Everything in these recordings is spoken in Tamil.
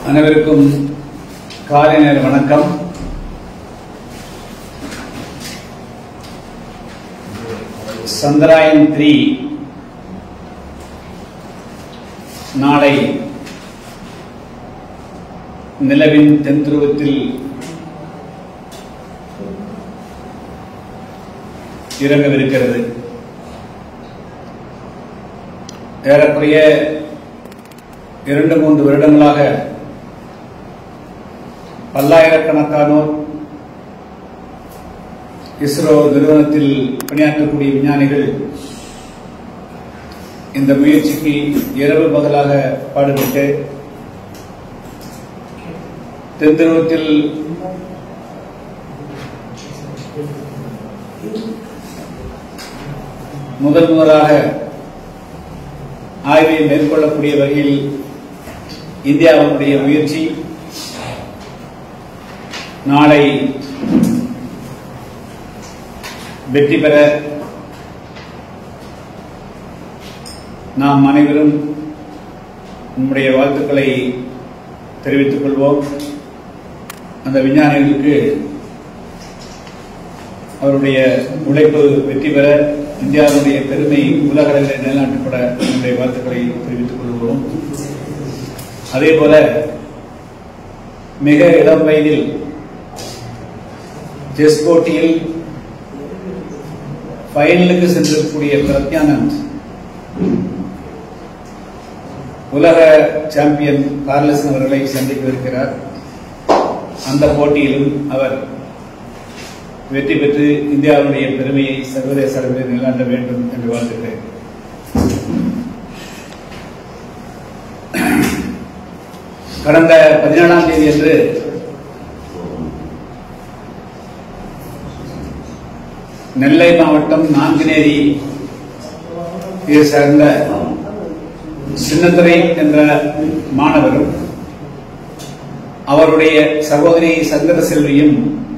அனைவருக்கும் காலை நேர வணக்கம் சந்திராயன் த்ரீ நாளை நிலவின் தென்துருவத்தில் இறங்கவிருக்கிறது ஏறக்குறைய இரண்டு மூன்று வருடங்களாக பல்லாயிரக்கணக்கானோர் இஸ்ரோ நிறுவனத்தில் பணியாற்றக்கூடிய விஞ்ஞானிகள் இந்த முயற்சிக்கு இரவு பகலாக பாடுபட்டு தென்துருவத்தில் முதல் முதலாக ஆய்வை மேற்கொள்ளக்கூடிய வகையில் இந்தியாவுடைய முயற்சி நாளை வெற்றி பெற நாம் அனைவரும் நம்முடைய வாழ்த்துக்களை தெரிவித்துக் கொள்வோம் அந்த விஞ்ஞானிகளுக்கு அவருடைய உழைப்பு வெற்றி பெற இந்தியாவுடைய பெருமை உலக அளவில் நிலைநாட்டப்பட நம்முடைய வாழ்த்துக்களை தெரிவித்துக் கொள்கிறோம் அதே போல மிக இளம் வயதில் செஸ் போட்டியில் ஃபைனலுக்கு சென்றிருக்கக்கூடிய பிரத்யானந்த் உலக சாம்பியன் கார்லசன் அவர்களை சந்திக்கவிருக்கிறார் அந்த போட்டியிலும் அவர் வெற்றி பெற்று இந்தியாவுடைய பெருமையை சர்வதேச அளவில் நிலைநாட்ட வேண்டும் என்று வாழ்த்துகிறேன் கடந்த பதினேழாம் தேதி அன்று நெல்லை மாவட்டம் நான்குநேரி சேர்ந்த சின்னத்துறை என்ற மாணவரும் அவருடைய சகோதரி சங்கர செல்வியும்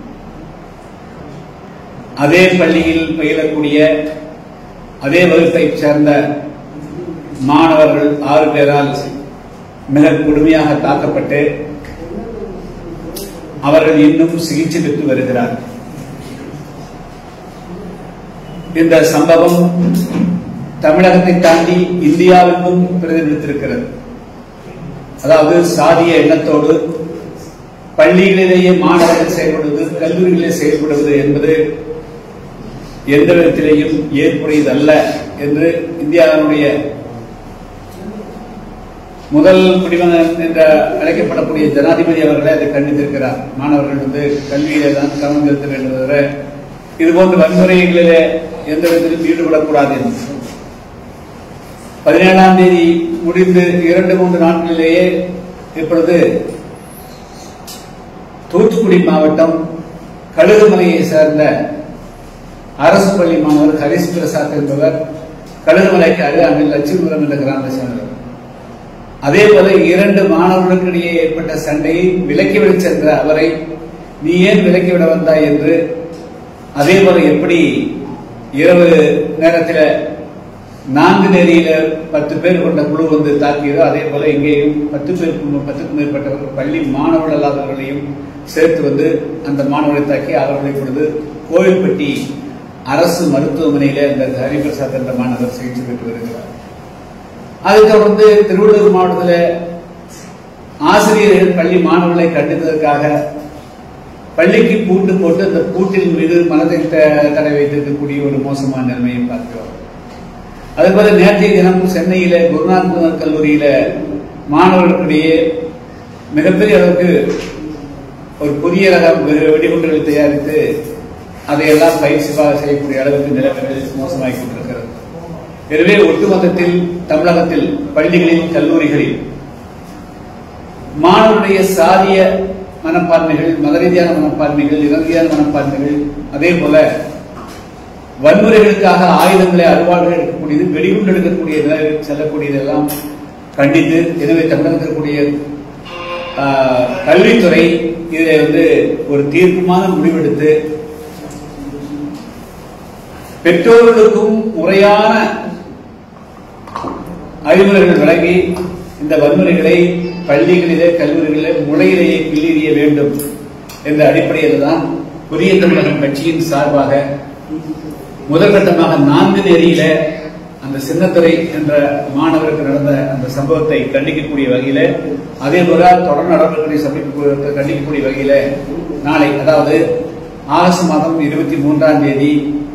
அதே பள்ளியில் பயிலக்கூடிய அதே வகுப்பைச் சேர்ந்த மாணவர்கள் ஆறு பேரால் மிக கொடுமையாக தாக்கப்பட்டு அவர்கள் இன்னும் சிகிச்சை பெற்று வருகிறார் இந்த சம்பவம் தமிழகத்தை தாண்டி இந்தியாவிற்கும் பிரதிபலித்திருக்கிறது அதாவது சாதிய எண்ணத்தோடு பள்ளிகளிலேயே மாணவர்கள் செயல்படுவது கல்லூரிகளிலே செயல்படுவது என்பது எந்த விதத்திலேயும் ஏற்புடையதல்ல என்று இந்தியாவினுடைய முதல் குடிமகன் என்ற அழைக்கப்படக்கூடிய ஜனாதிபதி அவர்களே அதை கண்டித்திருக்கிறார் மாணவர்கள் வந்து கல்வியிலே தான் கவனம் செலுத்த வேண்டும் தவிர இதுபோன்ற வன்முறைகளிலே எந்த விதத்திலும் ஈடுபடக்கூடாது என்று பதினேழாம் தேதி முடிந்து இரண்டு மூன்று நாட்களிலேயே இப்பொழுது தூத்துக்குடி மாவட்டம் கழுகுமலையை சேர்ந்த அரசு பள்ளி மாணவர் ஹரிஷ் பிரசாத் என்பவர் கழுகுமலைக்கு அருகாமையில் லட்சுமிபுரம் என்ற கிராமத்தை சேர்ந்தவர் அதே போல இரண்டு மாணவர்களுக்கு இடையே ஏற்பட்ட சண்டையை விலக்கிவிட சென்ற அவரை நீ ஏன் விலக்கிவிட வந்தாய் என்று அதே போல எப்படி இரவு நேரத்தில் நான்கு நேரியில பத்து பேர் கொண்ட குழு வந்து தாக்கியதோ அதே போல இங்கேயும் பத்து பேருக்கும் பத்துக்கும் மேற்பட்டவர்கள் பள்ளி மாணவர்கள் அல்லாதவர்களையும் சேர்த்து வந்து அந்த மாணவர்களை தாக்கி அவர்களை பொழுது கோவில்பட்டி அரசு மருத்துவமனையில இந்த ஹரிபிரசாத் என்ற மாணவர் சிகிச்சை பெற்று வருகிறார் அதைத் தொடர்ந்து திருவள்ளூர் மாவட்டத்தில் ஆசிரியர்கள் பள்ளி மாணவர்களை கண்டித்ததற்காக பள்ளிக்கு பூட்டு போட்டு அந்த பூட்டின் மீது மனதை தடை வைத்திருக்கக்கூடிய ஒரு மோசமான நிலைமையை பார்க்கிறோம் அதுபோல நேற்றைய தினம் சென்னையில குருநாத் முதல் கல்லூரியில மாணவர்களுக்கிடையே மிகப்பெரிய அளவுக்கு ஒரு புதிய ரக வெடிகுண்டுகளை தயாரித்து அதையெல்லாம் பயிற்சி செய்யக்கூடிய அளவுக்கு நிலைமைகள் மோசமாகிக் கொண்டிருக்கிறது எனவே ஒட்டுமொத்தத்தில் தமிழகத்தில் பள்ளிகளில் கல்லூரிகளில் மாணவருடைய சாதிய மனப்பான்மைகள் மத ரீதியான மனப்பான்மைகள் இறங்கியான மனப்பான்மைகள் அதே போல வன்முறைகளுக்காக ஆயுதங்களை அறுவாடுகள் எடுக்கக்கூடியது வெடிகுண்டு எடுக்கக்கூடிய நிலையில் செல்லக்கூடியதெல்லாம் கண்டித்து எனவே தமிழகத்தில் இருக்கக்கூடிய கல்வித்துறை இதில் வந்து ஒரு தீர்க்கமான முடிவெடுத்து பெற்றோர்களுக்கும் முறையான அறிவுரைகள் வழங்கி இந்த வன்முறைகளை பள்ளிகளிலே கல்லூரிகளிலே முளையிலேயே கிளறிய வேண்டும் என்ற அடிப்படையில் தான் புதிய தமிழகம் கட்சியின் சார்பாக முதற்கட்டமாக நான்கு நெறியில அந்த சின்னத்துறை என்ற மாணவருக்கு நடந்த அந்த சம்பவத்தை கண்டிக்கக்கூடிய வகையில அதே போல தொடர் நடவடிக்கைகளை சமர்ப்பிக்க கண்டிக்கக்கூடிய வகையில நாளை அதாவது ஆகஸ்ட் மாதம் இருபத்தி மூன்றாம் தேதி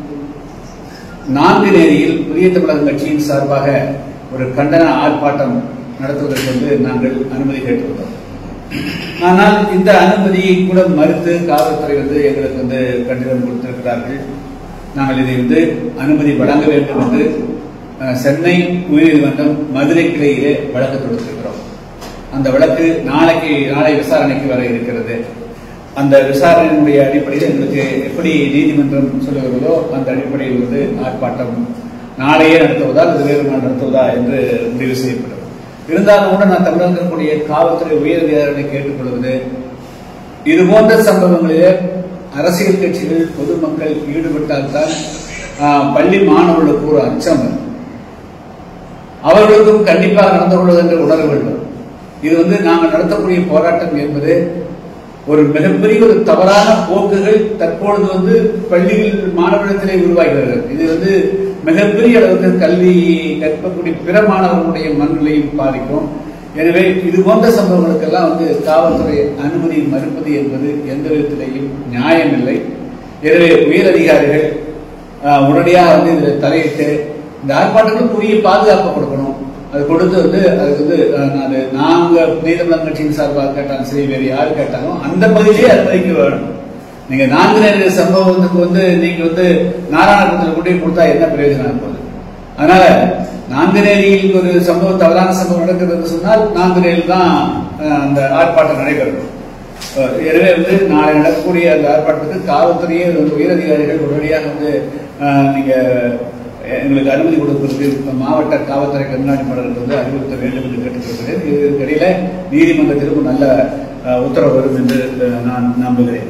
நான்கு நேரியில் புதிய தமிழகம் கட்சியின் சார்பாக ஒரு கண்டன ஆர்ப்பாட்டம் நடத்துவதற்கு வந்து நாங்கள் அனுமதி கேட்டுள்ளோம் ஆனால் இந்த அனுமதியை கூட மறுத்து காவல்துறை வந்து எங்களுக்கு வந்து கடிதம் கொடுத்திருக்கிறார்கள் நாங்கள் இதை வந்து அனுமதி வழங்க வேண்டும் என்று அஹ், சென்னை உயர்நீதிமன்றம் மதுரை கிளையிலே வழக்கு தொடுத்திருக்கிறோம் அந்த வழக்கு நாளைக்கு நாளை விசாரணைக்கு வர இருக்கிறது அந்த விசாரணையினுடைய அடிப்படையில் எங்களுக்கு எப்படி நீதிமன்றம் சொல்லுகிறதோ அந்த அடிப்படையில் வந்து ஆர்ப்பாட்டம் நாளையே நடத்துவதா அல்லது வேறு நாள் நடத்துவதா என்று முடிவு செய்யப்படும் இருந்தாலும் கூட நான் தமிழகம் இருக்கக்கூடிய காவல்துறை உயர் அதிகாரிகளை கேட்டுக்கொள்வது இது போன்ற சம்பவங்களிலே அரசியல் கட்சிகள் பொதுமக்கள் ஈடுபட்டால்தான் ஆஹ், பள்ளி மாணவர்களுக்கு ஒரு அச்சம் வரும். அவர்களுக்கும் கண்டிப்பாக நடந்து கொள்வது என்று உணர வேண்டும் இது வந்து நாங்கள் நடத்தக்கூடிய போராட்டம் என்பது ஒரு மிகப்பெரிய ஒரு தவறான போக்குகள் தற்பொழுது வந்து பள்ளிகள் மாணவர்களிடத்திலே உருவாகி வருகிறது இது வந்து மிகப்பெரிய அளவுக்கு கல்வி கற்கக்கூடிய பிற மாணவர்களுடைய மனநிலையும் பாதிக்கும் எனவே இது போன்ற சம்பவங்களுக்கெல்லாம் வந்து காவல்துறை அனுமதி மறுப்பது என்பது எந்த விதத்திலேயும் நியாயமில்லை எனவே உயர் அதிகாரிகள் ஆஹ், உடனடியாக வந்து இதில் தலையிட்டு இந்த ஆர்ப்பாட்டங்களுக்கு உரிய பாதுகாப்பு கொடுக்கணும் அது கொடுத்து வந்து அதுக்கு வந்து அஹ், அது நாங்க நீதிமன்றம் கட்சியின் சார்பாக கேட்டாலும் சரி வேறு யார் கேட்டாலும் அந்த பகுதியிலே அனுமதிக்க வேணும் நீங்க நான்கு நேர சம்பவத்துக்கு வந்து நீங்க வந்து நாராயணபுரத்தில் கொண்டு போய் கொடுத்தா என்ன பிரயோஜனம் போகுது அதனால நான்கு நேரியில் ஒரு சம்பவம் தவறான சம்பவம் நடக்கிறது சொன்னால் நான்கு நேரில் தான் அஹ், அந்த ஆர்ப்பாட்டம் நடைபெறும் அஹ், எனவே வந்து நாளை நடக்கக்கூடிய அந்த ஆர்ப்பாட்டத்துக்கு காவல்துறையே வந்து உயரதிகாரிகள் உடனடியாக வந்து அஹ், நீங்க எங்களுக்கு அனுமதி கொடுப்பதற்கு மாவட்ட காவல்துறை கண்காணிப்பாளர்கள் வந்து அறிவுறுத்த வேண்டும் என்று கேட்டுக்கொள்கிறேன் இதற்கிடையில நீதிமன்றத்திற்கும் நல்ல அஹ், உத்தரவு வரும் என்று அஹ், நான் நம்புகிறேன்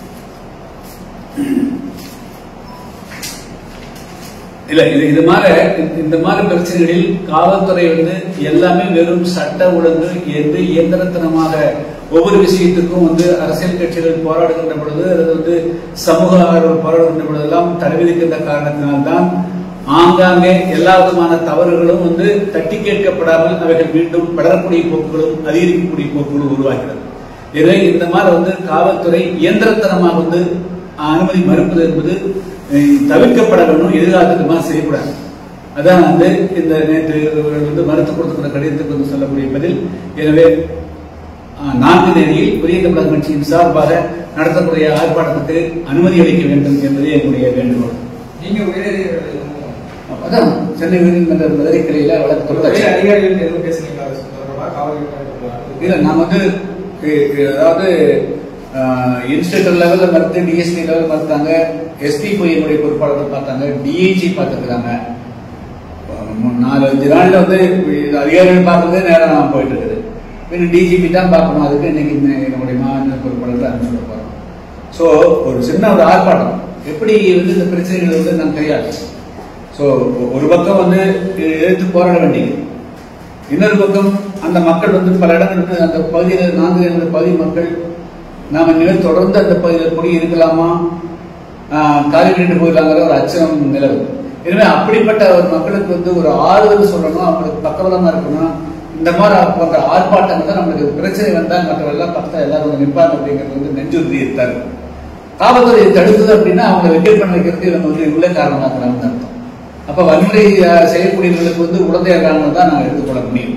இல்ல இது இது மாதிரி இந்த மாதிரி பிரச்சனைகளில் காவல்துறை வந்து எல்லாமே வெறும் சட்ட ஒழுங்கு என்று இயந்திரத்தனமாக ஒவ்வொரு விஷயத்துக்கும் வந்து அரசியல் கட்சிகள் போராடுகின்ற பொழுது அல்லது வந்து சமூக ஆர்வம் போராடுகின்ற பொழுதெல்லாம் தடை விதிக்கின்ற காரணத்தினால்தான் ஆங்காங்கே எல்லா விதமான தவறுகளும் வந்து தட்டி கேட்கப்படாமல் அவைகள் மீண்டும் வளரக்கூடிய போக்குகளும் அதிகரிக்கக்கூடிய போக்குகளும் உருவாகிறது எனவே இந்த மாதிரி வந்து காவல்துறை இயந்திரத்தனமாக வந்து அனுமதி மறுப்பது என்பது அஹ், தவிர்க்கப்பட வேண்டும் எதிர்காலத்துக்கு மாதிரி செய்யக்கூடாது அதான் வந்து இந்த நேற்று இவர்கள் வந்து மறுத்து கொடுத்துக்கிற கடிதத்துக்கு வந்து சொல்லக்கூடிய பதில் எனவே அஹ், நான்கு தேதியில் புதிய தமிழக கட்சியின் சார்பாக நடத்தக்கூடிய ஆர்ப்பாட்டத்துக்கு அனுமதி அளிக்க வேண்டும் என்பதே என்னுடைய வேண்டுகோள் நீங்க உயரதிகாரிகள் எதுவும் அதான் சென்னை உயர்நீதிமன்ற மதுரை கிளையில வழக்கு உயர் தொடர்ச்சி அதிகாரிகள் எதுவும் பேசுனீங்களா அது தொடர்பா காவல் இல்ல நான் வந்து இ- இ- அதாவது இன்ஸ்பெக்டர் லெவல்ல மறுத்து டிஎஸ்பி லெவல் மறுத்தாங்க எஸ்பி போய் என்னுடைய பொறுப்பாளர்கள் பார்த்தாங்க டிஐஜி பார்த்துருக்காங்க நாலு அஞ்சு நாள்ல வந்து இது அதிகாரிகள் பார்க்கறதே நேரம் போயிட்டு இருக்குது பின்ன டிஜிபி தான் பார்க்கணும் அதுக்கு இன்னைக்கு இந்த என்னுடைய மாநில பொறுப்பாளர்கள் அனுப்பிச்சு போறோம் ஸோ ஒரு சின்ன ஒரு ஆர்ப்பாட்டம் எப்படி வந்து இந்த பிரச்சனைகளை வந்து நான் கையாளு ஸோ ஒரு பக்கம் வந்து எதிர்த்து போராட வேண்டியது இன்னொரு பக்கம் அந்த மக்கள் வந்து பல இடங்களுக்கு அந்த பகுதியில் நான்கு அந்த பகுதி மக்கள் நாம இனிமேல் தொடர்ந்து அந்த பகுதியில் குடி இருக்கலாமா காலி கட்டிட்டு போயிடலாங்கிற ஒரு அச்சம் நிலவு எனவே அப்படிப்பட்ட ஒரு மக்களுக்கு வந்து ஒரு ஆறுதல் சொல்லணும் அவங்களுக்கு பக்கபலமா இருக்கணும் இந்த மாதிரி போன்ற ஆர்ப்பாட்டங்கள் தான் நம்மளுக்கு பிரச்சனை வந்தா மற்றவெல்லாம் பார்த்தா எல்லாரும் வந்து நிற்பாங்க அப்படிங்கிறது வந்து நெஞ்சுறுதி இருக்காரு காவல்துறை தடுத்தது அப்படின்னா அவங்க வெக்கெட் பண்ண வைக்கிறதுக்கு இவங்க வந்து உள்ள காரணமாக்குறாங்கன்னு அர்த்தம் அப்ப வன்முறை அஹ், செய்யக்கூடியவர்களுக்கு வந்து உடந்தையாகிறாங்க தான் நாங்கள் எடுத்துக்கொள்ள முடியும்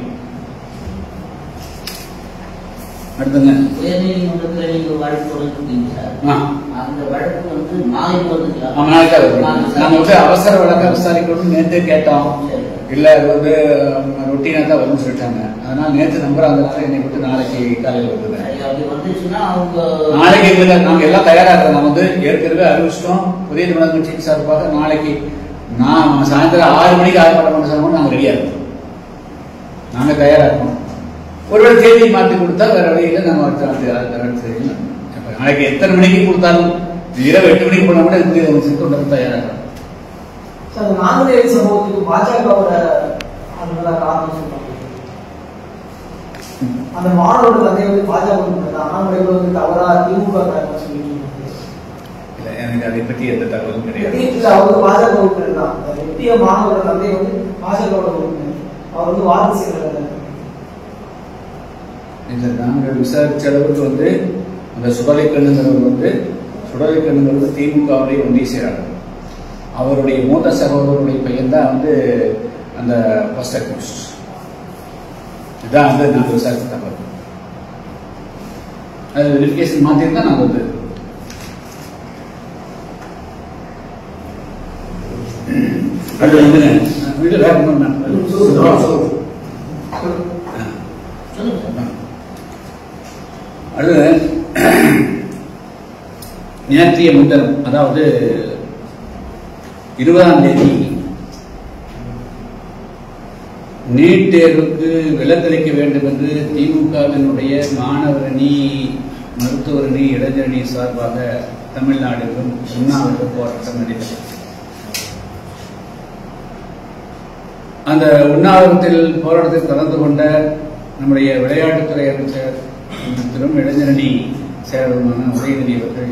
அடுத்துங்க உயர்நீதிமன்றத்தில் நீங்க வழக்கு தொடர்ந்துருக்கீங்க சார் ஆ. அந்த வழக்கு வந்து நாளைக்கு வருதுங்களா ஆமா, நாளைக்கு தான் வரும். நாளைக்கு சார். நாங்க வந்து அவசர வழக்க விசாரிக்கணும்னு நேத்தே கேட்டோம் சரி. இல்ல அது வந்து ரொட்டீனா தான் வரும்னு சொல்லிட்டாங்க அதனால நேத்து நம்பர் அதனால என்னை விட்டு நாளைக்கு காலையில் வருது சரி, அப்படி வந்துச்சுன்னா அவங்க நாளைக்கு எங்களுக்கு நாங்க எல்லாம் தயாரா இருக்கோம் நான் வந்து ஏற்கனவே அறிவிச்சிட்டோம் புதிய தமிழக கட்சியின் சார்பாக நாளைக்கு நான் சாயந்தரம் ஆறு மணிக்கு ஆர்ப்பாட்டம் பண்ண சொன்னோம் நாங்க ரெடியா இருக்கோம் நாங்க தயாரா இருக்கோம் ஒருவேளை தேதி மாற்றி கொடுத்தா வேற வழியில நம்ம அடுத்த அடுத்த அடுத்த அடுத்த செய்யலாம். அப்ப நாளைக்கு எத்தனை மணிக்கு கொடுத்தாலும் இரவு எட்டு மணிக்கு போனா கூட புதிய அமைச்சருக்கு கொண்டு வந்து தயாரா இருக்கோம் சார் நாங்குநேரி சம்பவத்துக்கு பாஜகவோட அதுதான் காரணம் சொல்றாங்க அந்த மாணவரோட தந்தை வந்து பாஜக அண்ணாமலை வந்து தவறா திமுக காரங்க சொல்லிட்டு இல்ல, எனக்கு அதை பற்றி எந்த தகவலும் கிடையாது இல்ல அவர் பாஜக உறுப்பினர் தான் அந்த வெற்றிய மாணவரோட தந்தை வந்து பாஜகவோட உறுப்பினர் அவர் வந்து வாக்கு செய்யறாரு இல்லை நாங்கள் விசாரிச்ச அளவுக்கு வந்து அந்த சுடலை கண்ணுங்கிறவர் வந்து சுடலை கண்ணுங்கிறது திமுகவுடைய ஒன்றிய செயலாளர் அவருடைய மூத்த சகோதரருடைய பையன் தான் வந்து அந்த ஃபர்ஸ்ட் அக்யூஸ்ட் இதுதான் வந்து நாங்கள் விசாரிச்ச தகவல் அது வெரிஃபிகேஷன் மாற்றிருந்தா நாங்கள் வந்து அது வந்து வீடு வேற ஒன்றும் ஆ. சொல்லுங்க சார் அடுத்து நேற்றைய முன்தினம் அதாவது இருபதாம் தேதி நீட் தேர்வுக்கு விலக்களிக்க வேண்டும் என்று திமுகவினுடைய மாணவரணி மருத்துவரணி இளைஞரணி சார்பாக தமிழ்நாடுகளும் உண்ணாவிரத போராட்டம் நடைபெற்றது அந்த உண்ணாவிரத்தில் போராட்டத்தில் கலந்து கொண்ட நம்முடைய விளையாட்டுத்துறை அமைச்சர் திரும் இளைஞரணி செயலருமான உதயநிதி அவர்கள்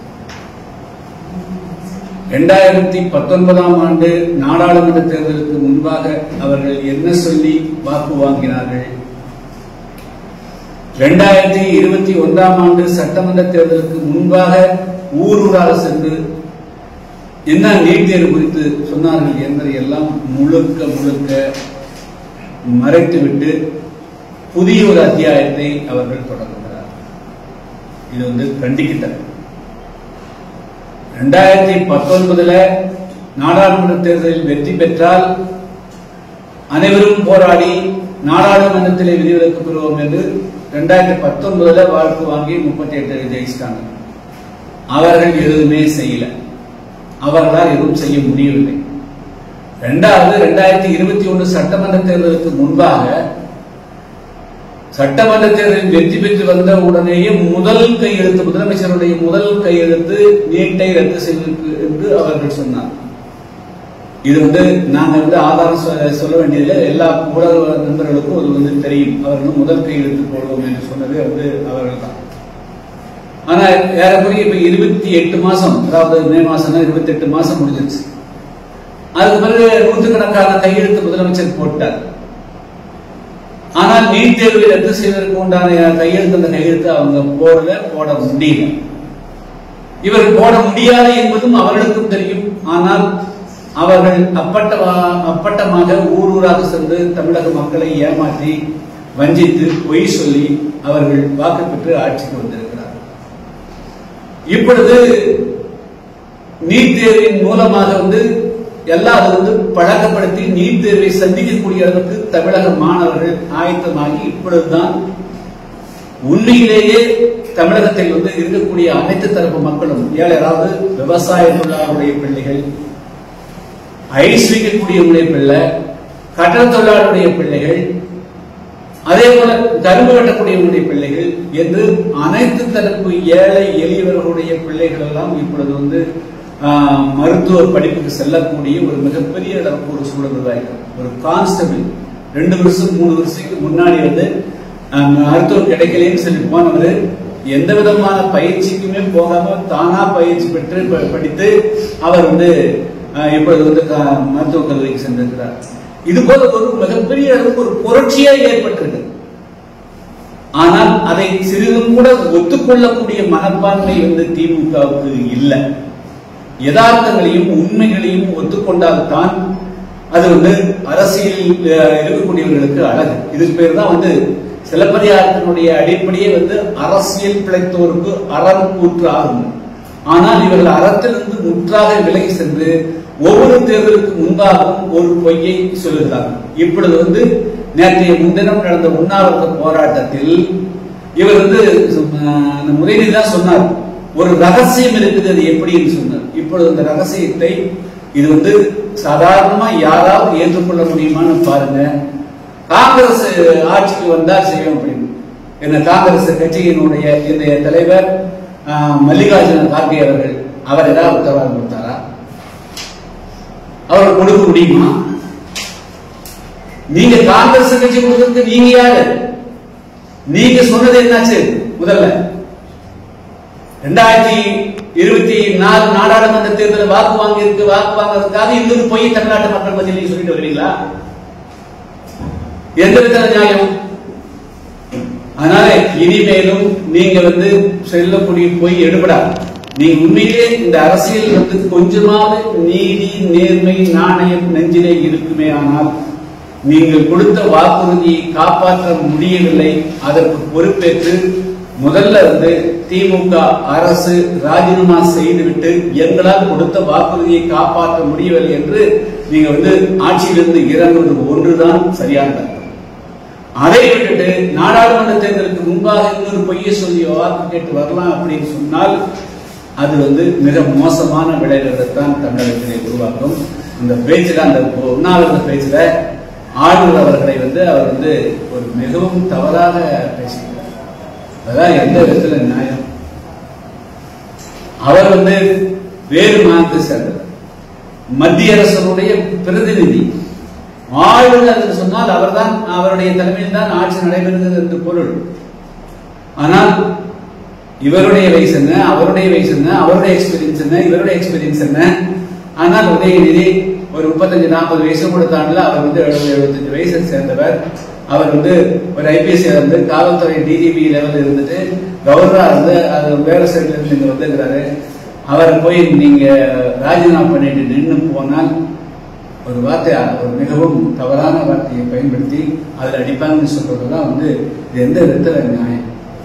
இரண்டாயிரத்தி பத்தொன்பதாம் ஆண்டு நாடாளுமன்ற தேர்தலுக்கு முன்பாக அவர்கள் என்ன சொல்லி வாக்கு வாங்கினார்கள் இரண்டாயிரத்தி இருபத்தி ஒன்றாம் ஆண்டு சட்டமன்ற தேர்தலுக்கு முன்பாக ஊர் ஊராக சென்று என்ன நீட் தேர்வு குறித்து சொன்னார்கள் என்பதை எல்லாம் முழுக்க முழுக்க மறைத்துவிட்டு புதிய ஒரு அத்தியாயத்தை அவர்கள் தொடங்குகிறார் இது வந்து கண்டிக்கத்தக்க ரெண்டாயிரத்தி பத்தொன்பதுல நாடாளுமன்ற தேர்தலில் வெற்றி பெற்றால் அனைவரும் போராடி நாடாளுமன்றத்திலே விதிவிலக்கு பெறுவோம் என்று ரெண்டாயிரத்தி பத்தொன்பதுல வாக்கு வாங்கி முப்பத்தி எட்டு ஜெயிச்சிட்டாங்க அவர்கள் எதுவுமே செய்யல அவர்களால் எதுவும் செய்ய முடியவில்லை ரெண்டாவது ரெண்டாயிரத்தி இருபத்தி ஒன்று சட்டமன்ற தேர்தலுக்கு முன்பாக சட்டமன்ற தேர்தலில் வெற்றி பெற்று வந்த உடனேயே முதல் கையெழுத்து முதலமைச்சருடைய முதல் கையெழுத்து நீட்டை ரத்து செய்வதற்கு என்று அவர்கள் சொன்னார் இது வந்து நாங்க வந்து ஆதாரம் சொல்ல- சொல்ல வேண்டியதில்லை எல்லா ஊடக நண்பர்களுக்கும் அது வந்து தெரியும் அவர்கள் முதல் கையெழுத்து போடுவோம் என்று சொன்னது வந்து அவர்கள் தான் ஆனா ஏறக்குறைய இப்ப இருபத்தி எட்டு மாசம் அதாவது மே மாசம் இருபத்தி எட்டு மாசம் முடிஞ்சிருச்சு அதுக்கு பிறகு நூற்றுக்கணக்கான கையெழுத்து முதலமைச்சர் போட்டார் ஆனால் நீட் தேர்வை ரத்து செய்வதற்கு உண்டான கையெழுத்து அந்த கையெழுத்து அவங்க போடல போட முடியல இவர்கள் போட முடியாது என்பதும் அவர்களுக்கும் தெரியும் ஆனால் அவர்கள் அப்பட்ட அப்பட்டமாக ஊர் ஊராக சென்று தமிழக மக்களை ஏமாற்றி வஞ்சித்து பொய் சொல்லி அவர்கள் வாக்கு பெற்று ஆட்சிக்கு வந்திருக்கிறார் இப்பொழுது நீட் தேர்வின் மூலமாக வந்து எல்லாம் அது வந்து பழக்கப்படுத்தி நீட் தேர்வை சந்திக்கக்கூடிய அளவுக்கு தமிழக மாணவர்கள் ஆயத்தமாகி இப்பொழுதுதான் உண்மையிலேயே தமிழகத்தில் வந்து இருக்கக்கூடிய அனைத்து தரப்பு மக்களும் ஏழை அதாவது விவசாய தொழிலாளருடைய பிள்ளைகள் ஐஸ் வைக்கக்கூடியவங்களுடைய பிள்ளை கட்டட தொழிலாளருடைய பிள்ளைகள் அதே போல கரும்பு வெட்டக்கூடியவங்களுடைய பிள்ளைகள் என்று அனைத்து தரப்பு ஏழை எளியவர்களுடைய பிள்ளைகள் எல்லாம் இப்பொழுது வந்து ஆஹ், மருத்துவ படிப்புக்கு செல்லக்கூடிய ஒரு மிகப்பெரிய அளவுக்கு ஒரு சூழல் உருவாகிறது ஒரு கான்ஸ்டபிள் ரெண்டு வருஷம் மூணு வருஷத்துக்கு முன்னாடி வந்து ஆஹ், மருத்துவம் கிடைக்கலன்னு சொல்லி போனவர் எந்த விதமான பயிற்சிக்குமே போகாம தானா பயிற்சி பெற்று ப- படித்து அவர் வந்து ஆஹ், இப்பொழுது வந்து க- மருத்துவக் கல்லூரிக்கு சென்றிருக்கிறார் இது போல ஒரு மிகப்பெரிய அளவுக்கு ஒரு புரட்சியே ஏற்பட்டிருக்கு ஆனால் அதை சிறிதும் கூட ஒத்துக்கொள்ளக்கூடிய மனப்பான்மை வந்து திமுகவுக்கு இல்லை யதார்த்தங்களையும் உண்மைகளையும் ஒத்துக்கொண்டால்தான் அது வந்து அரசியலில் அஹ், இருக்கக்கூடியவர்களுக்கு அழகு இதுக்கு பேர் தான் வந்து சிலப்பதிகாரத்தினுடைய அடிப்படையே வந்து அரசியல் பிழைத்தோருக்கு அறம் கூற்று ஆகும் ஆனால் இவர்கள் அறத்திலிருந்து முற்றாக விலகி சென்று ஒவ்வொரு தேர்தலுக்கு முன்பாகவும் ஒரு பொய்யை சொல்லுகிறார்கள் இப்பொழுது வந்து நேற்றைய முன்தினம் நடந்த உண்ணாவிரத போராட்டத்தில் இவர் வந்து அஹ், அந்த உதயநிதி தான் சொன்னார் ஒரு ரகசியம் இருக்குது அது எப்படின்னு சொன்னார் இப்பொழுது அந்த ரகசியத்தை இது வந்து சாதாரணமா யாராவது ஏற்றுக்கொள்ள முடியுமான்னு பாருங்க காங்கிரஸ் ஆட்சிக்கு வந்தா செய்யும் அப்படின்னு என்ன காங்கிரஸ் கட்சியினுடைய இன்றைய தலைவர் ஆஹ், மல்லிகார்ஜுன கார்கே அவர்கள் அவர் ஏதாவது உத்தரவாதம் கொடுத்தாரா அவர் கொடுக்க முடியுமா நீங்க காங்கிரஸ் கட்சி கொடுக்கறதுக்கு நீங்க யாரு நீங்க சொன்னது என்னாச்சு முதல்ல ரெண்டாயிரத்தி இருபத்தி நாலு நாடாளுமன்ற தேர்தல் வாக்கு வாங்கி இருக்கு வாக்கு வாங்குறதுக்காக இன்னொரு பொய் தமிழ்நாட்டு மக்கள் மத்தியில் நீங்க சொல்லிட்டு வருவீங்களா எந்த விதத்துல நியாயம் அதனால இனிமேலும் நீங்க வந்து செல்லக்கூடிய பொய் எடுபடாது நீங்க உண்மையிலே இந்த அரசியல் வந்து கொஞ்சமாவது நீதி நேர்மை நாணயம் நெஞ்சிலே இருக்குமே ஆனால் நீங்கள் கொடுத்த வாக்குறுதியை காப்பாற்ற முடியவில்லை அதற்கு பொறுப்பேற்று முதல்ல வந்து திமுக அரசு ராஜினாமா செய்துவிட்டு எங்களால் கொடுத்த வாக்குறுதியை காப்பாற்ற முடியவில்லை என்று நீங்க வந்து ஆட்சியிலிருந்து இறங்குவது ஒன்றுதான் சரியானது அதை விட்டுட்டு நாடாளுமன்ற தேர்தலுக்கு முன்பாக இன்னொரு பொய்யை சொல்லி வாக்கு கேட்டு வரலாம் அப்படின்னு சொன்னால் அது வந்து மிக மோசமான விளைவுகளைத்தான் தமிழகத்திலே உருவாக்கும் அந்த பேச்சுல அந்த உண்ணாவிரத பேச்சுல ஆளுநர் அவர்களை வந்து அவர் வந்து ஒரு மிகவும் தவறாக பேசினார் அதான் எந்த விதத்துல நியாயம் அவர் வந்து வேறு மாநிலத்தை சேர்ந்தவர் மத்திய அரசனுடைய பிரதிநிதி ஆளுநர் என்று சொன்னால் அவர்தான் அவருடைய தலைமையில் தான் ஆட்சி நடைபெறுகிறது என்று பொருள் ஆனால் இவருடைய வயசு என்ன அவருடைய வயசு என்ன அவருடைய எக்ஸ்பீரியன்ஸ் என்ன இவருடைய எக்ஸ்பீரியன்ஸ் என்ன ஆனால் உதயநிதி ஒரு முப்பத்தஞ்சு நாற்பது வயசு கூட தாண்டல அவர் வந்து எழுபது எழுபத்தஞ்சு வயசை சேர்ந்தவர் அவர் வந்து ஒரு ஐபிஎஸ் இருந்து காவல்துறை டிஜிபி லெவலில் இருந்துட்டு கவர்னரா இருந்து அது வேற சைட்ல இருந்து இங்க வந்துருக்கிறாரு அவர் போய் நீங்க ராஜினாமா பண்ணிட்டு நின்று போனால் ஒரு வார்த்தை ஒரு மிகவும் தவறான வார்த்தையை பயன்படுத்தி அதில் அடிப்பாங்கன்னு சொல்றதுதான் வந்து இது எந்த விதத்துல நியாயம்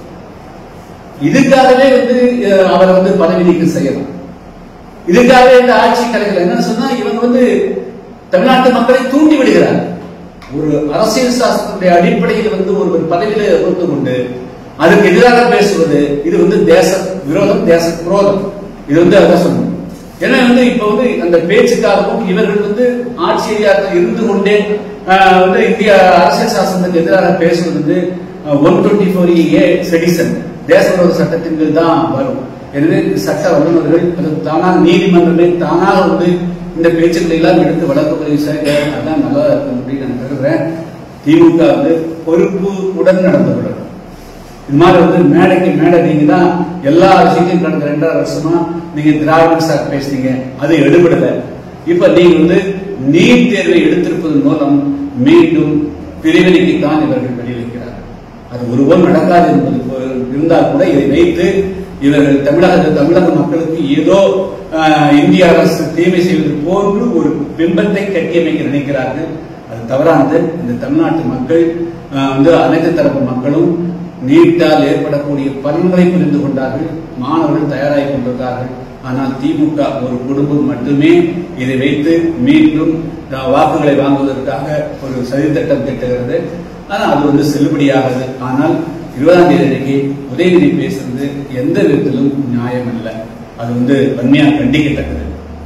இதுக்காகவே வந்து அஹ், அவரை வந்து பதவி நீக்கம் செய்யலாம் இதுக்காகவே இந்த ஆட்சி கலைகள் என்னன்னு சொன்னா இவங்க வந்து தமிழ்நாட்டு மக்களை தூண்டி விடுகிறார் ஒரு அரசியல் சாஸ்திரத்துடைய அடிப்படையில் வந்து ஒருவர் பதவியில அமர்ந்து கொண்டு அதுக்கு எதிராக பேசுவது இது வந்து தேச விரோதம் தேச குரோதம் இது வந்து அதான் சொல்லணும் ஏன்னா வந்து இப்ப வந்து அந்த பேச்சுக்காகவும் இவர்கள் வந்து ஆட்சி அதிகாரத்தில் இருந்து கொண்டே ஆஹ், வந்து இந்திய அரசியல் சாசனத்துக்கு எதிராக பேசுவது வந்து one twenty four A sedition தேச விரோத சட்டத்தின் கீழ் தான் வரும் எனவே சட்ட வல்லுநர்கள் அது தானாக நீதிமன்றமே தானாக வந்து இந்த பேச்சுக்களை எல்லாம் எடுத்து வழக்கு விசாரிக்க அதான் நல்லா இருக்கும் அப்படின்னு நான் கருதுறேன் திமுக வந்து பொறுப்பு உடன் நடந்து கொள்ளணும் இது மாதிரி வந்து மேடைக்கு மேடை நீங்க தான் எல்லா விஷயத்தையும் கடந்த ரெண்டாயிரம் வருஷமா நீங்க திராவிட சார் பேசுனீங்க அது எடுபடல இப்ப நீங்க வந்து நீட் தேர்வை எடுத்திருப்பதன் மூலம் மீண்டும் பிரிவினைக்கு தான் இவர்கள் வெளியிடுகிறார்கள் அது ஒருவன் நடக்காது என்பது போ- இருந்தால் கூட இதை வைத்து இவர்கள் தமிழக தமிழக மக்களுக்கு ஏதோ ஆஹ், இந்திய அரசு தீமை செய்வது போன்று ஒரு பிம்பத்தை கட்டியமைக்க நினைக்கிறார்கள் அது தவறானது இந்த தமிழ்நாட்டு மக்கள் ஆஹ், வந்து அனைத்து தரப்பு மக்களும் நீட்டால் ஏற்படக்கூடிய பலன்களை புரிந்து கொண்டார்கள் மாணவர்கள் தயாராகி கொண்டிருக்கிறார்கள் ஆனால் திமுக ஒரு குடும்பம் மட்டுமே இதை வைத்து மீண்டும் ஆஹ், வாக்குகளை வாங்குவதற்காக ஒரு சதித்திட்டம் திட்டுகிறது ஆனால் அது வந்து செல்லுபடியாகாது ஆனால் இருபதாம் தேதி அன்னைக்கு உதயநிதி பேசுறது எந்த விதத்திலும் நியாயம் அல்ல அது வந்து வன்மையாக கண்டிக்கத்தக்கது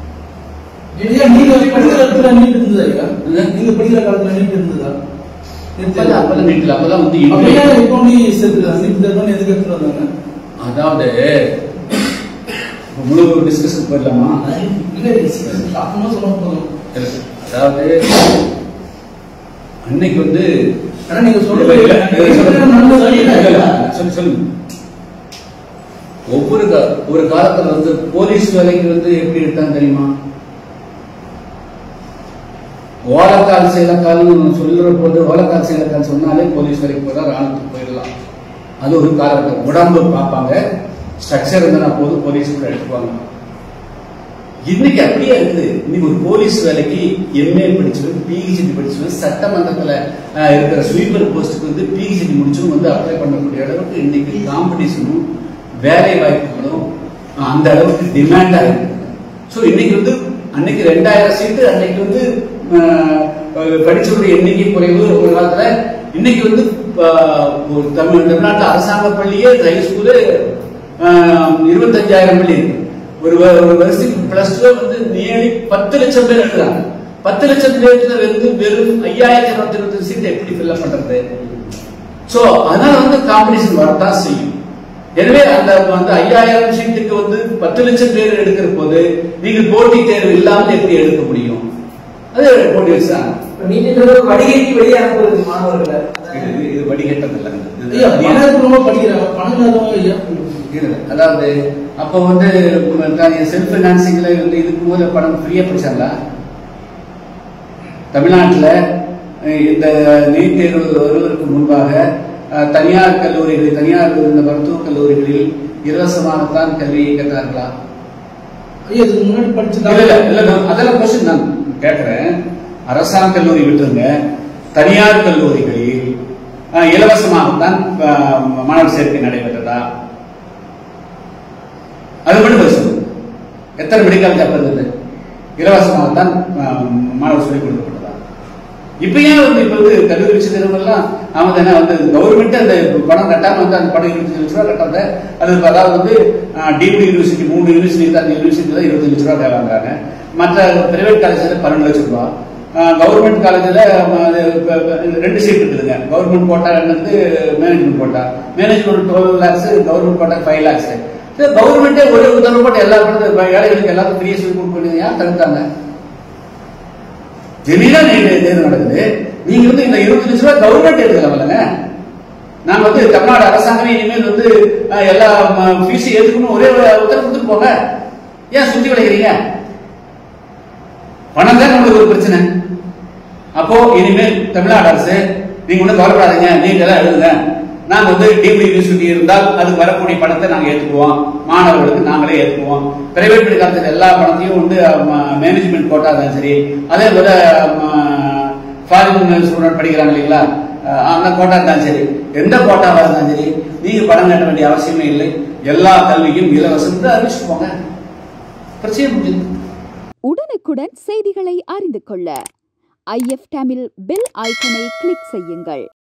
ஐயா, நீங்க படிக்கிற காலத்துல நீட் இருந்ததா ஐயா? நீங்க படிக்கிற காலத்துல நீட் இருந்ததா அப்பெல்லாம் அப்பெல்லாம் வீட்டில் அப்பெல்லாம் வந்து அப்படியே இந்தியா- இப்போ நீ சேர்த்து நீட் தேர்வு எதுக்கு எடுத்துட்டு வந்தாங்க அதாவது இப்ப முழு டிஸ்கஷன் போயிடலாமா இல்ல அப்புறமா சொல்ல போதும் அதாவது அன்னைக்கு வந்து ஆனா நீங்க இல்ல, சொல்றது இல்ல, இல்ல, சொல்லுங்க. நல்லது இல்ல, இல்ல. இல்ல, சொல்லு சொல்லுங்க ஒவ்வொரு கா- ஒரு காலத்துல வந்து போலீஸ் வேலைக்கு வந்து எப்படி எடுத்தாங்க தெரியுமா ஓலக்கால் சேலக்கால்னு சொல்லுற போது ஓலக்கால் சேலக்கால் சொன்னாலே போலீஸ் வேலைக்கு போதா ராணுவத்துக்கு போயிடலாம் அது ஒரு காலகட்டம் உடம்பு பார்ப்பாங்க ஸ்ட்ரக்சர் இருந்தா போது போலீஸ் கூட எடுத்துக்குவாங்க இன்னைக்கு அப்படியே இருக்குது இன்னைக்கு ஒரு போலீஸ் வேலைக்கு எம்ஏ படிச்சவன் பிஹெச்டி படிச்சவன் சட்டமன்றத்துல ஆஹ், இருக்கிற ஸ்வீப்பர் போஸ்ட்டுக்கு வந்து பிஹெச்டி முடிச்சவங்க வந்து அப்ளை பண்ணக்கூடிய அளவுக்கு இன்னைக்கு காம்படிஷனும் வேலை வாய்ப்புகளும் ஆஹ், அந்த அளவுக்கு டிமாண்டா இருக்கு ஸோ இன்னைக்கு வந்து அன்னைக்கு ரெண்டாயிரம் சீட்டு அன்னைக்கு வந்து ஆஹ், படிச்சவருடைய எண்ணிக்கை குறைவு ஒரு காலத்துல இன்னைக்கு வந்து ஆஹ், ஒரு தமிழ் தமிழ்நாட்டு அரசாங்க பள்ளியே ஹை ஸ்கூலு இருபத்தஞ்சாயிரம் பள்ளி இருக்கு ஒரு வ- ஒரு வருஷத்துக்கு பிளஸ் டூ வந்து நியர்லி பத்து லட்சம் பேர் எழுதுறாங்க பத்து லட்சம் பேர்ல வந்து வெறும் ஐயாயிரத்தி இருபத்தி இருபத்தி சீட் எப்படி ஃபில்அப் பண்றது சோ அதனால வந்து காம்படிஷன் வரத்தான் செய்யும் எனவே அந்த அந்த ஐயாயிரம் சீட்டுக்கு வந்து பத்து லட்சம் பேர் எடுக்கிற போது நீங்கள் போட்டி தேர்வு இல்லாமல் எப்படி எடுக்க முடியும் அது போட்டி வச்சாங்க நீதின்றது வடிகைக்கு வெளியே அனுப்புறது மாணவர்களை இது இது வடிகட்டம் இல்லைங்க இது ஐயா பணம் இருக்கிறவங்க படிக்கிறாங்க பணம் இல்லாதவங்க ஐயா இல்ல, அதாவது அப்ப வந்து செல்ஃப் பினான்சிங்ல வந்து இதுக்கு போது படம் ஃப்ரீயா படிச்சாங்களா தமிழ்நாட்டுல அஹ், இந்த நீட் தேர்வு வருவதற்கு முன்பாக அஹ், தனியார் கல்லூரிகளில் தனியார் இந்த மருத்துவக் கல்லூரிகளில் இலவசமாகத்தான் கல்வியை கற்றார்களா ஐயா இதுக்கு முன்னாடி படிச்ச இல்ல இல்ல இல்ல நான் அதெல்லாம் கொஸ்டின் நான் கேட்கிறேன் அரசாங்க கல்லூரி விட்டுருங்க தனியார் கல்லூரிகளில் அஹ், இலவசமாகத்தான் அஹ், மாணவர் சேர்க்கை நடைபெற்றதா அது மட்டும் பதில் சொல்லுங்க எத்தனை மெடிக்கல் ஜாப் இருந்தது இலவசமாகத்தான் அஹ், மாணவர் சொல்லிக் கொடுக்கப்பட்டதா இப்ப ஏன் வந்து இப்ப வந்து கல்லூரி விஷயத்தினெல்லாம் அவங்க என்ன வந்து கவர்மெண்ட் அந்த பணம் கட்டாம வந்து அந்த பணம் இருபத்தஞ்சு லட்ச ரூபா கட்டாத அது இப்ப அதாவது வந்து டிம்டு யூனிவர்சிட்டி மூணு யூனிவர்சிட்டி இருக்கு அந்த யூனிவர்சிட்டி தான் இருபத்தஞ்சு லட்ச ரூபா வாங்குறாங்க மற்ற பிரைவேட் காலேஜ்ல பன்னெண்டு லட்சம் ரூபா கவர்மெண்ட் காலேஜ்ல ரெண்டு சீட் இருக்குதுங்க கவர்மெண்ட் கோட்டா வந்து management quota management twelve lakhs government quota five lakhs கவர்மெண்டே ஒரு உத்தரவு போட்டு எல்லா படத்தை ஏழைகளுக்கு எல்லாத்துக்கும் ஃப்ரீ சொல்லி கொடுக்க ஏன் தடுத்தாங்க ஜெமீனா தேர்வு நடக்குது நீங்க வந்து இந்த இருபது லட்ச ரூபாய் கவர்மெண்ட் எடுக்கலாம் இல்லைங்க நாங்க வந்து தமிழ்நாடு அரசாங்கமே இனிமேல் வந்து அஹ், எல்லா ஃபீஸையும் ஏத்துக்கணும் ஒரே ஒரு உத்தரவு கொடுத்துட்டு போங்க ஏன் சுத்தி விளைக்கிறீங்க பணம் தான் நம்மளுக்கு ஒரு பிரச்சனை அப்போ இனிமேல் தமிழ்நாடு அரசு நீங்க ஒன்றும் கவலைப்படாதீங்க நீங்க எல்லாம் எழுதுங்க நாங்க வந்து டிகிரி யூனிவர்சிட்டி இருந்தால் அது வரக்கூடிய பணத்தை நாங்க ஏத்துக்குவோம் மாணவர்களுக்கு நாங்களே ஏத்துக்குவோம் பிரைவேட் மெடிக்கல் எல்லா பணத்தையும் வந்து மேனேஜ்மெண்ட் கோட்டா தான் சரி அதே போல ஃபாரின் ஸ்டூடெண்ட் படிக்கிறாங்க இல்லைங்களா அஹ், அந்த கோட்டா தான் சரி எந்த கோட்டாவா இருந்தாலும் சரி நீங்க பணம் கட்ட வேண்டிய அவசியமே இல்லை எல்லா கல்வியும் இலவசம் அறிவிச்சுட்டு போங்க பிரச்சனை முடிஞ்சது உடனுக்குடன் செய்திகளை அறிந்து கொள்ள ஐஎஃப் தமிழ் பெல் ஐக்கனை கிளிக் செய்யுங்கள்